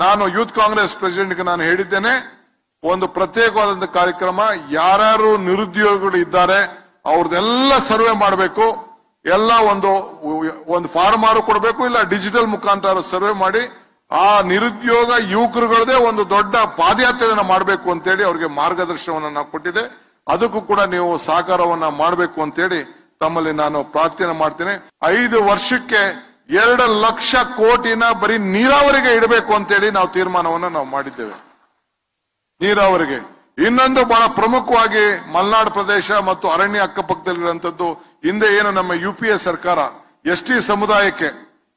ನಾನು ಯೂತ್ ಕಾಂಗ್ರೆಸ್ ಪ್ರೆಸಿಡೆಂಟ್ಗೆ ನಾನು ಹೇಳಿದ್ದೇನೆ ಒಂದು ಪ್ರತ್ಯೇಕವಾದಂತ ಕಾರ್ಯಕ್ರಮ ಯಾರ್ಯಾರು ನಿರುದ್ಯೋಗಿಗಳು ಇದ್ದಾರೆ ಅವ್ರದ್ದೆಲ್ಲ ಸರ್ವೆ ಮಾಡಬೇಕು ಎಲ್ಲ ಒಂದು ಒಂದು ಫಾರ್ಮಾರು ಕೊಡಬೇಕು ಇಲ್ಲ ಡಿಜಿಟಲ್ ಮುಖಾಂತರ ಸರ್ವೆ ಮಾಡಿ ಆ ನಿರುದ್ಯೋಗ ಯುವಕರುಗಳದೇ ಒಂದು ದೊಡ್ಡ ಪಾದಯಾತ್ರೆಯನ್ನ ಮಾಡಬೇಕು ಅಂತೇಳಿ ಅವ್ರಿಗೆ ಮಾರ್ಗದರ್ಶನವನ್ನ ನಾವು ಕೊಟ್ಟಿದೆ ಅದಕ್ಕೂ ಕೂಡ ನೀವು ಸಹಕಾರವನ್ನ ಮಾಡಬೇಕು ಅಂತೇಳಿ ತಮ್ಮಲ್ಲಿ ನಾನು ಪ್ರಾರ್ಥನೆ ಮಾಡ್ತೇನೆ ಐದು ವರ್ಷಕ್ಕೆ ಎರಡು ಲಕ್ಷ ಕೋಟಿನ ಬರೀ ನೀರಾವರಿಗೆ ಇಡಬೇಕು ಅಂತೇಳಿ ನಾವು ತೀರ್ಮಾನವನ್ನ ನಾವು ಮಾಡಿದ್ದೇವೆ ನೀರಾವರಿಗೆ ಇನ್ನೊಂದು ಬಹಳ ಪ್ರಮುಖವಾಗಿ ಮಲೆನಾಡು ಪ್ರದೇಶ ಮತ್ತು ಅರಣ್ಯ ಅಕ್ಕಪಕ್ಕದಲ್ಲಿರುವಂತದ್ದು ಹಿಂದೆ ಏನು ನಮ್ಮ ಯು ಪಿ ಎ ಸರ್ಕಾರ ಎಸ್ ಟಿ ಸಮುದಾಯಕ್ಕೆ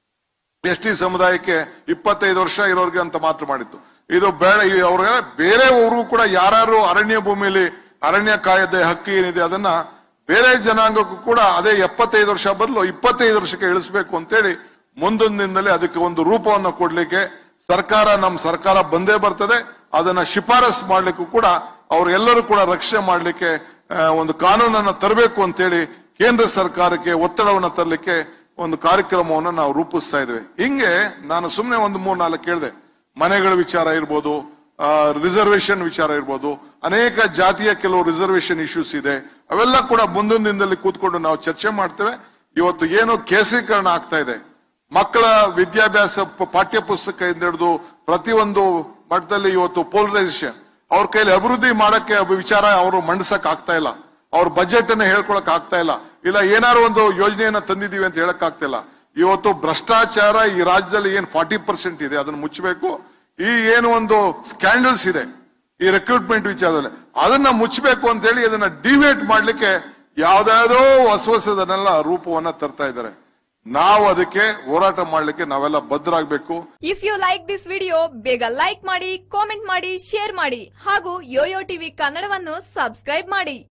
ಎಸ್ ಟಿ ಸಮುದಾಯಕ್ಕೆ ಇಪ್ಪತ್ತೈದು ವರ್ಷ ಇರೋರಿಗೆ ಅಂತ ಮಾತ್ರ ಮಾಡಿತ್ತು ಇದು ಬೇಡ ಈ ಅವ್ರಿಗೆ ಬೇರೆ ಊರು ಕೂಡ ಯಾರು ಅರಣ್ಯ ಭೂಮಿಯಲ್ಲಿ ಅರಣ್ಯ ಕಾಯ್ದೆ ಹಕ್ಕಿ ಏನಿದೆ ಅದನ್ನ ಬೇರೆ ಜನಾಂಗಕ್ಕೂ ಕೂಡ ಅದೇ ಎಪ್ಪತ್ತೈದು ವರ್ಷ ಬದಲು ಇಪ್ಪತ್ತೈದು ವರ್ಷಕ್ಕೆ ಇಳಿಸಬೇಕು ಅಂತೇಳಿ ಮುಂದೊಂದು ದಿನದಲ್ಲಿ ಅದಕ್ಕೆ ಒಂದು ರೂಪವನ್ನು ಕೊಡ್ಲಿಕ್ಕೆ ಸರ್ಕಾರ ನಮ್ಮ ಸರ್ಕಾರ ಬಂದೇ ಬರ್ತದೆ ಅದನ್ನ ಶಿಫಾರಸ್ ಮಾಡ್ಲಿಕ್ಕೂ ಕೂಡ ಅವರೆಲ್ಲರೂ ಕೂಡ ರಕ್ಷಣೆ ಮಾಡ್ಲಿಕ್ಕೆ ಆ, ಒಂದು ಕಾನೂನನ್ನ ತರಬೇಕು ಅಂತೇಳಿ ಕೇಂದ್ರ ಸರ್ಕಾರಕ್ಕೆ ಒತ್ತಡವನ್ನು ತರಲಿಕ್ಕೆ ಒಂದು ಕಾರ್ಯಕ್ರಮವನ್ನು ನಾವು ರೂಪಿಸ್ತಾ ಇದ್ದೇವೆ ಹಿಂಗೆ ನಾನು ಸುಮ್ಮನೆ ಒಂದು ಮೂರ್ ನಾಲ್ಕು ಕೇಳಿದೆ ಮನೆಗಳ ವಿಚಾರ ಇರ್ಬೋದು ರಿಸರ್ವೇಶನ್ ವಿಚಾರ ಇರ್ಬೋದು ಅನೇಕ ಜಾತಿಯ ಕೆಲವು ರಿಸರ್ವೇಶನ್ ಇಶ್ಯೂಸ್ ಇದೆ ಅವೆಲ್ಲ ಕೂಡ ಮುಂದಿನ ದಿನದಲ್ಲಿ ಕೂತ್ಕೊಂಡು ನಾವು ಚರ್ಚೆ ಮಾಡ್ತೇವೆ ಇವತ್ತು ಏನು ಕೇಸರೀಕರಣ ಆಗ್ತಾ ಇದೆ ಮಕ್ಕಳ ವಿದ್ಯಾಭ್ಯಾಸ ಪ- ಪಾಠ್ಯ ಪುಸ್ತಕದಿಂದ ಹಿಡಿದು ಪ್ರತಿಯೊಂದು ಮಟ್ಟದಲ್ಲಿ ಇವತ್ತು ಪೋಲರೈಸೇಷನ್ ಅವ್ರ ಕೈಲಿ ಅಭಿವೃದ್ಧಿ ಮಾಡಕ್ಕೆ ಅಭಿ- ವಿಚಾರ ಅವರು ಮಂಡಿಸಕ್ ಆಗ್ತಾ ಇಲ್ಲ ಅವ್ರ ಬಜೆಟ್ ಅನ್ನ ಹೇಳ್ಕೊಳಕ್ ಆಗ್ತಾ ಇಲ್ಲ ಇಲ್ಲ ಏನಾರು ಒಂದು ಯೋಜನೆಯನ್ನ ತಂದಿದೀವಿ ಅಂತ ಹೇಳಕ್ ಆಗ್ತಾ ಇಲ್ಲ ಇವತ್ತು ಭ್ರಷ್ಟಾಚಾರ ಈ ರಾಜ್ಯದಲ್ಲಿ ಏನ್ ಫಾರ್ಟಿ ಪರ್ಸೆಂಟ್ ಇದೆ ಅದನ್ನ ಮುಚ್ಚಬೇಕು ಈ ಏನು ಒಂದು ಸ್ಕ್ಯಾಂಡಲ್ಸ್ ಇದೆ ಈ ರೆಕ್ರೂಟ್ಮೆಂಟ್ ವಿಚಾರದಲ್ಲಿ ಅದನ್ನ ಮುಚ್ಚಬೇಕು ಅಂತ ಹೇಳಿ ಅದನ್ನ ಡಿವೇಟ್ ಮಾಡ್ಲಿಕ್ಕೆ ಯಾವ್ದಾವುದೋ ಹೊಸ ಹೊಸದನ್ನೆಲ್ಲ ರೂಪವನ್ನ ತರ್ತಾ ಇದ್ದಾರೆ ನಾವು ಅದಕ್ಕೆ ಹೋರಾಟ ಮಾಡ್ಲಿಕ್ಕೆ ನಾವೆಲ್ಲ ಬದ್ಧರಾಗಬೇಕು if you like this video ಬೇಗ ಲೈಕ್ ಮಾಡಿ ಕಾಮೆಂಟ್ ಮಾಡಿ ಶೇರ್ ಮಾಡಿ ಹಾಗೂ ಯೋಯೋ ಟಿವಿ ಕನ್ನಡವನ್ನು ಸಬ್ಸ್ಕ್ರೈಬ್ ಮಾಡಿ